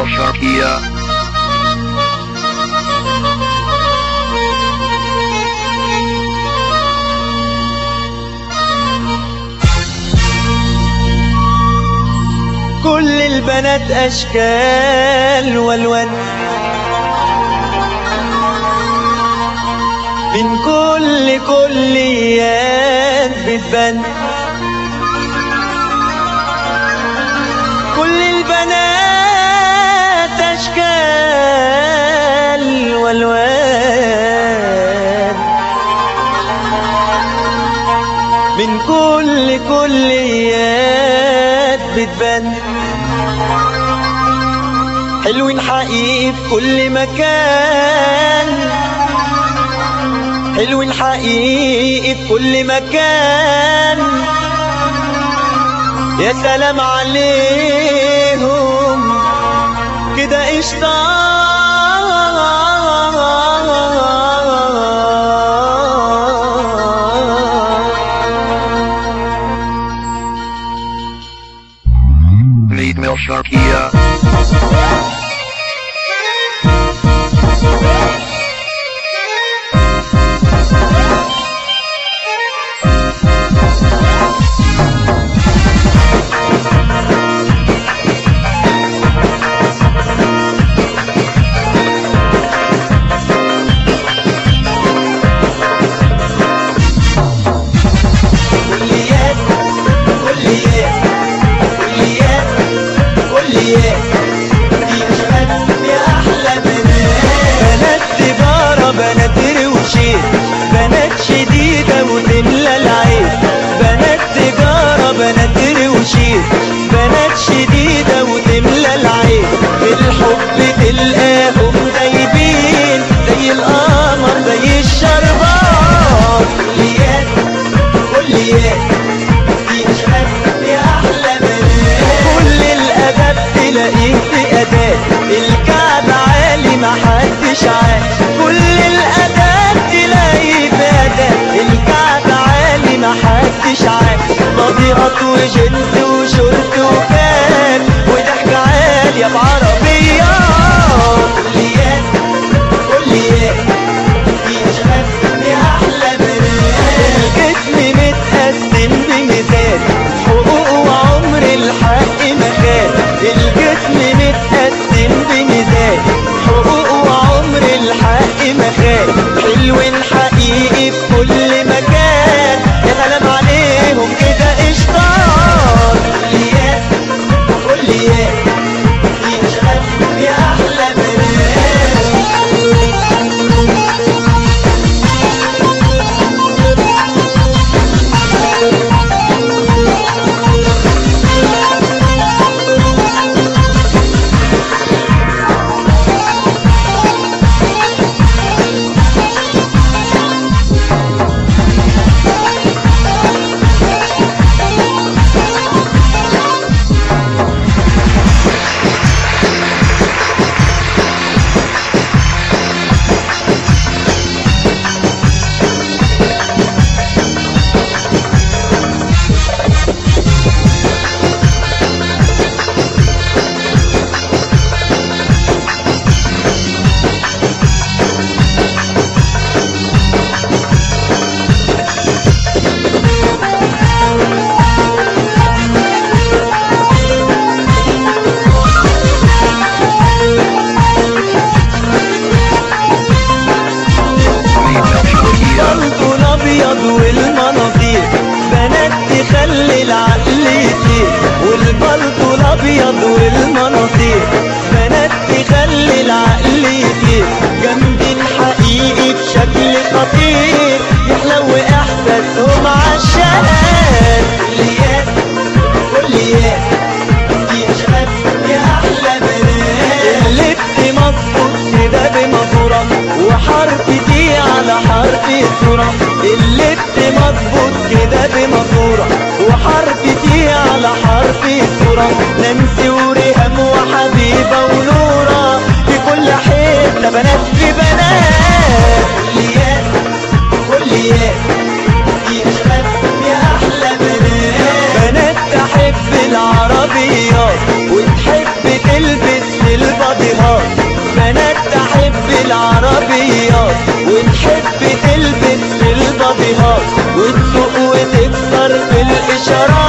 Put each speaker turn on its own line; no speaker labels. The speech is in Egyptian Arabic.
Sharkia.
كل البنات أشكال والوان من كل كليات بتبان كل البنات أشكال والوان من كل كليات بتبان حلوين حقيقي في كل مكان حلوين حقيقي في كل مكان يا سلام عليهم كده قشطة
Made Mill Sharkia.
كليات كليات كليات كليات يا شباب يا احلى بنات بنات تجاره بنات روشين بنات شديده وتملى العين بنات تجاره بنات روشين بنات شديده وتملى العين بالحب تلقاهم دايبين زي القمر زي الشربات كليات كليات يا شباب يا احلى بنات كل الاداب تلاقيه في اداب الكعب عالي ما حدش عارف كل الاداب تلاقيه في اداب الكعب عالي ما حدش عارف مضيقات وجنس وشورت وكاب وضحك عالي بعربيات كليات كليات يا شباب يا احلى بنات الجسم متقسم بمثال حقوق وعمر الحق مكان الجسم متقسم بمثال حقوق وعمر الحق مكان حلو حقيقي في كل مكان يا سلام عليهم كده اشطار كليات كليات يا شباب يا احلى بنات
Made Mill Sharkia.
البلطو الابيض والمناطير بنات تخلي العقل يطير والبلطو الابيض والمناطير بنات تخلي العقل يطير جامدين حقيقي بشكل خطير يحلو احساسهم عالشقات كليات كليات يا شباب يا احلى بنات اللبس مظبوط كده بماسوره وحرف دي على حرف الصوره اللبس مظبوط كده بماسوره وحرف دي على حرف الصوره نانسي وريهام وحبيبه ونوره في كل حته بنات في بنات كليات كليات يا شباب يا احلى بنات بنات تحب العربيات وتحب تلبس في البحر شراب